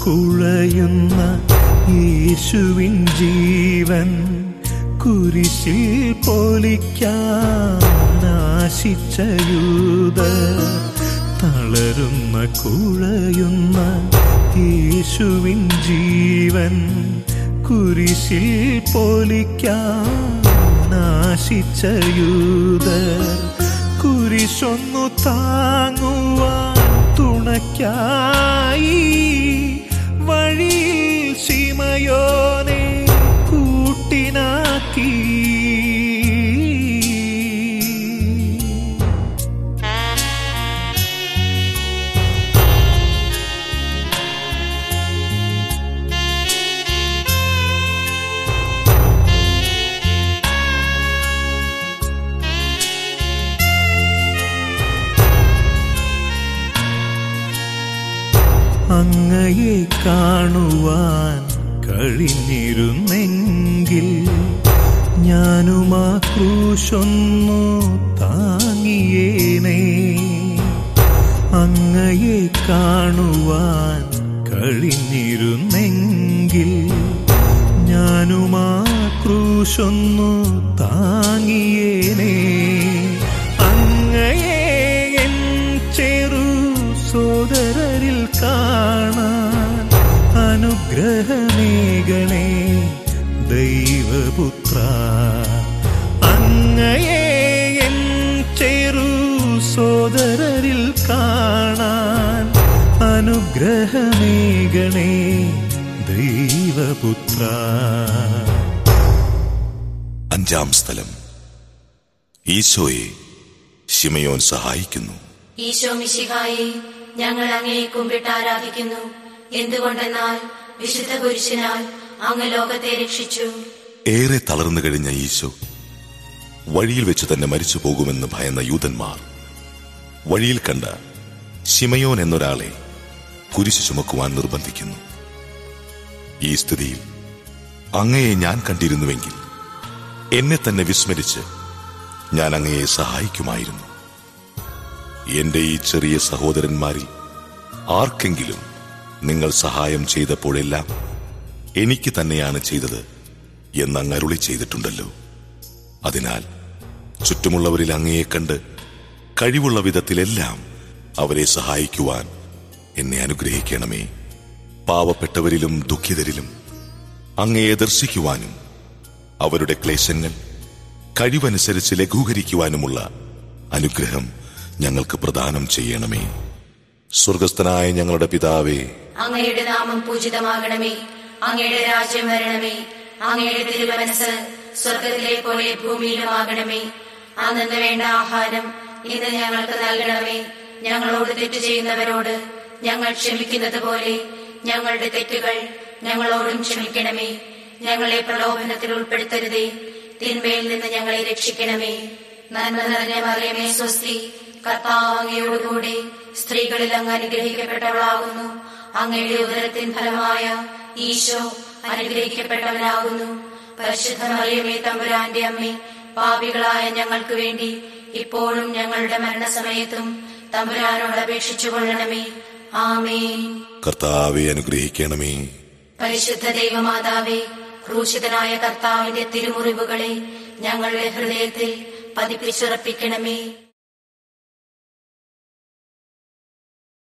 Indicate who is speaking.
Speaker 1: കുഴയുന്ന യേശുവിൻ ജീവൻ കുരിശിൽ പൊലിക്കാൻ നാശിച്ച യൂത തളരുന്ന കുഴയുന്ന യേശുവിൻ ജീവൻ കുരിശിൽ പൊലിക്കാൻ നാശിച്ച യൂതർ കുരിശൊന്നു താങ്ങുവാൻ തുണയ്ക്കായി വഴിയിൽ ശിമയോനെ കൂട്ടിനാക്കി അങ്ങയെ കാണുവാൻ കഴിഞ്ഞിരുന്നെങ്കിൽ ഞാനും ആ ക്രൂശൊന്നു താങ്ങിയേനേ അങ്ങയെ കാണുവാൻ കഴിഞ്ഞിരുന്നെങ്കിൽ ഞാനും ആ ക്രൂശൊന്നു താങ്ങിയേനേ അങ്ങയെ എൻ ചെറു സോദരരിൽ കാണാൻ അനുഗ്രഹമേകണേ ദൈവപുത്ര അങ്ങയെ എൻ ചെറു സോദരരിൽ കാണാൻ അനുഗ്രഹമേകണേ ദൈവപുത്ര
Speaker 2: അഞ്ചാം സ്ഥലം ഈശോയെ ശിമയോൻ സഹായിക്കുന്നു
Speaker 3: ഈശോ മിശിഹായെ ഞങ്ങൾ അങ്ങയെ കുമ്പിട്ട് ആരാധിക്കുന്നു എന്തുകൊണ്ടെന്നാൽ വിശുദ്ധ പുരുഷനാൽ അങ്ങ് ലോകത്തെ രക്ഷിച്ചു
Speaker 2: ഏറെ തളർന്നു കഴിഞ്ഞ ഈശോ വഴിയിൽ വെച്ച് തന്നെ മരിച്ചു പോകുമെന്ന് ഭയന്ന യൂതന്മാർ വഴിയിൽ കണ്ട ശിമയോൻ എന്നൊരാളെ കുരിശു ചുമക്കുവാൻ നിർബന്ധിക്കുന്നു ഈ സ്ഥിതിയിൽ അങ്ങയെ ഞാൻ കണ്ടിരുന്നുവെങ്കിൽ എന്നെ തന്നെ വിസ്മരിച്ച് ഞാൻ അങ്ങയെ സഹായിക്കുമായിരുന്നു എന്റെ ഈ ചെറിയ സഹോദരന്മാരിൽ ആർക്കെങ്കിലും നിങ്ങൾ സഹായം ചെയ്തപ്പോഴെല്ലാം എനിക്ക് തന്നെയാണ് ചെയ്തത് എന്ന് അങ്ങ് അരുളി ചെയ്തിട്ടുണ്ടല്ലോ അതിനാൽ ചുറ്റുമുള്ളവരിൽ അങ്ങയെ കണ്ട് കഴിവുള്ള വിധത്തിലെല്ലാം അവരെ സഹായിക്കുവാൻ എന്നെ അനുഗ്രഹിക്കണമേ പാവപ്പെട്ടവരിലും ദുഃഖിതരിലും അങ്ങയെ ദർശിക്കുവാനും അവരുടെ ക്ലേശങ്ങൾ കഴിവനുസരിച്ച് ലഘൂകരിക്കുവാനുമുള്ള അനുഗ്രഹം ഞങ്ങൾക്ക് പ്രദാനം ചെയ്യണമേ സ്വർഗസ്ഥനായ ഞങ്ങളുടെ പിതാവേ
Speaker 3: അങ്ങയുടെ നാമം പൂജിതമാകണമേ അങ്ങയുടെ രാജ്യം വരണമേ അങ്ങയുടെ തിരുമനസ് സ്വർഗത്തിലെ പോലെ ഭൂമിയിലുമാകണമേ അന്നു വേണ്ട ആഹാരം ഇന്ന് ഞങ്ങൾക്ക് നൽകണമേ ഞങ്ങളോട് തെറ്റ് ചെയ്യുന്നവരോട് ഞങ്ങൾ ക്ഷമിക്കുന്നത് പോലെ ഞങ്ങളുടെ തെറ്റുകൾ ഞങ്ങളോടും ക്ഷമിക്കണമേ ഞങ്ങളെ പ്രലോഭനത്തിൽ ഉൾപ്പെടുത്തരുതേ തിന്മയിൽ നിന്ന് ഞങ്ങളെ രക്ഷിക്കണമേ നന്മ നിറഞ്ഞ മറിയമേ സ്വസ്തി കർത്താവ് അങ്ങയോടുകൂടി സ്ത്രീകളിൽ അങ്ങ് അനുഗ്രഹിക്കപ്പെട്ടവളാകുന്നു അങ്ങയുടെ ഉദരത്തിൻ ഫലമായ ഈശോ അനുഗ്രഹിക്കപ്പെട്ടവനാകുന്നു പരിശുദ്ധ മറിയമേ തമ്പുരാന്റെ അമ്മേ പാപികളായ ഞങ്ങൾക്ക് വേണ്ടി ഇപ്പോഴും ഞങ്ങളുടെ മരണസമയത്തും തമ്പുരാനോട് അപേക്ഷിച്ചു കൊള്ളണമേ ആമേ
Speaker 2: കർത്താവെ അനുഗ്രഹിക്കണമേ
Speaker 3: പരിശുദ്ധ ദൈവമാതാവേ ക്രൂശിതനായ കർത്താവിന്റെ തിരുമുറിവുകളെ ഞങ്ങളുടെ ഹൃദയത്തിൽ പതിപ്പിച്ചുറപ്പിക്കണമേ